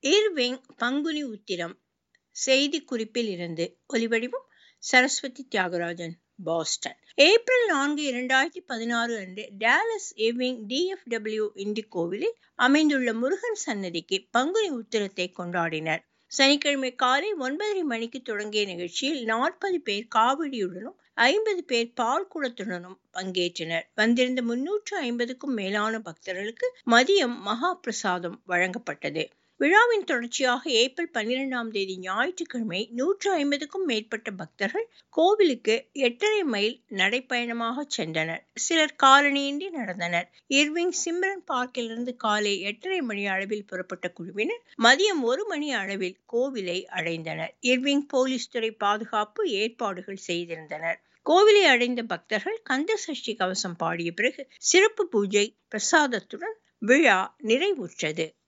Irving Panguni உத்திரம் செய்தி குறிப்பில் இருந்து ஒலிவடிவம் சரஸ்வதி தியாகராஜன் பாஸ்டன் ஏப்ரல் நான்கு இரண்டாயிரத்தி பதினாறு அன்று டேலஸ் இர்விங் டிஎஃப்டபிள்யூ இண்டிகோவிலில் அமைந்துள்ள முருகன் சன்னதிக்கு பங்குனி உத்திரத்தை கொண்டாடினர் சனிக்கிழமை காலை ஒன்பதரை மணிக்கு தொடங்கிய நிகழ்ச்சியில் நாற்பது பேர் காவடியுடனும் ஐம்பது பேர் பால் குடத்துடனும் பங்கேற்றனர் வந்திருந்த முன்னூற்று ஐம்பதுக்கும் மேலான பக்தர்களுக்கு மதியம் மகா பிரசாதம் வழங்கப்பட்டது விழாவின் தொடர்ச்சியாக ஏப்ரல் பன்னிரெண்டாம் தேதி ஞாயிற்றுக்கிழமை நூற்று ஐம்பதுக்கும் மேற்பட்ட பக்தர்கள் கோவிலுக்கு எட்டரை மைல் நடைப்பயணமாக சென்றனர் சிலர் காலணியின்றி நடந்தனர் இர்விங் சிம்ரன் பார்க்கிலிருந்து காலை எட்டரை மணி அளவில் புறப்பட்ட குழுவினர் மதியம் ஒரு மணி அளவில் கோவிலை அடைந்தனர் இர்விங் போலீஸ் துறை பாதுகாப்பு ஏற்பாடுகள் செய்திருந்தனர் கோவிலை அடைந்த பக்தர்கள் கந்த சஷ்டி கவசம் பாடிய பிறகு சிறப்பு பூஜை பிரசாதத்துடன் விழா நிறைவுற்றது